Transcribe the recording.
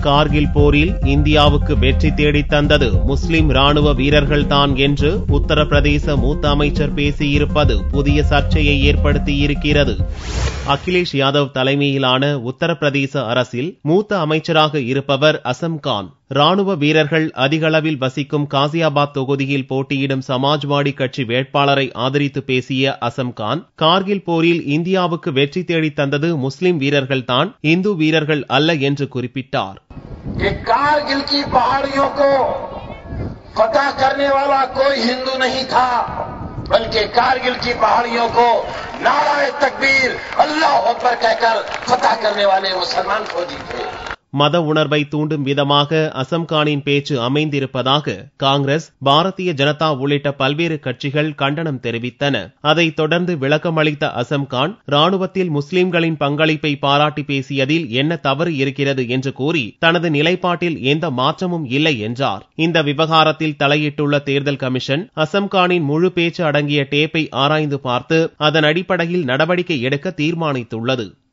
கார்கில் போரில் இந்தியாவுக்கு வெற்றி தேடித் தந்தது முஸ்லிம் ராணுவ வீரர்கள்தான் என்று உத்தரப்பிரதேச மூத்த அமைச்சர் பேசியிருப்பது புதிய சர்ச்சையை ஏற்படுத்தியிருக்கிறது அகிலேஷ் யாதவ் தலைமையிலான உத்தரப்பிரதேச அரசில் மூத்த அமைச்சராக இருப்பவர் அசம் கான் ராணுவ வீரர்கள் அதிகளவில் வசிக்கும் காசியாபாத் தொகுதியில் போட்டியிடும் சமாஜ்வாடி கட்சி வேட்பாளரை ஆதரித்து பேசிய அசம் கான் கார்கில் போரில் இந்தியாவுக்கு வெற்றி தேடித் தந்தது முஸ்லிம் வீரர்கள்தான் இந்து வீரர்கள் அல்ல என்று குறிப்பிட்டார் कि कारगिल की पहाड़ियों को फतह करने वाला कोई हिंदू नहीं था बल्कि कारगिल की पहाड़ियों को नाराय तकबीर अल्लाह अकबर कहकर फतह करने वाले मुसलमान फौजी थे மத உணர்வை தூண்டும் விதமாக அசம்கானின் பேச்சு அமைந்திருப்பதாக காங்கிரஸ் பாரதிய ஜனதா உள்ளிட்ட பல்வேறு கட்சிகள் கண்டனம் தெரிவித்தன அதைத் தொடர்ந்து விளக்கமளித்த அசம்கான் ராணுவத்தில் முஸ்லிம்களின் பங்களிப்பை பாராட்டி பேசியதில் என்ன தவறு இருக்கிறது என்று கூறி தனது நிலைப்பாட்டில் எந்த மாற்றமும் இல்லை என்றார் இந்த விவகாரத்தில் தலையிட்டுள்ள தேர்தல் கமிஷன் அசம்கானின் முழு பேச்சு அடங்கிய டேப்பை ஆராய்ந்து பார்த்து அதன் அடிப்படையில் நடவடிக்கை எடுக்க தீர்மானித்துள்ளது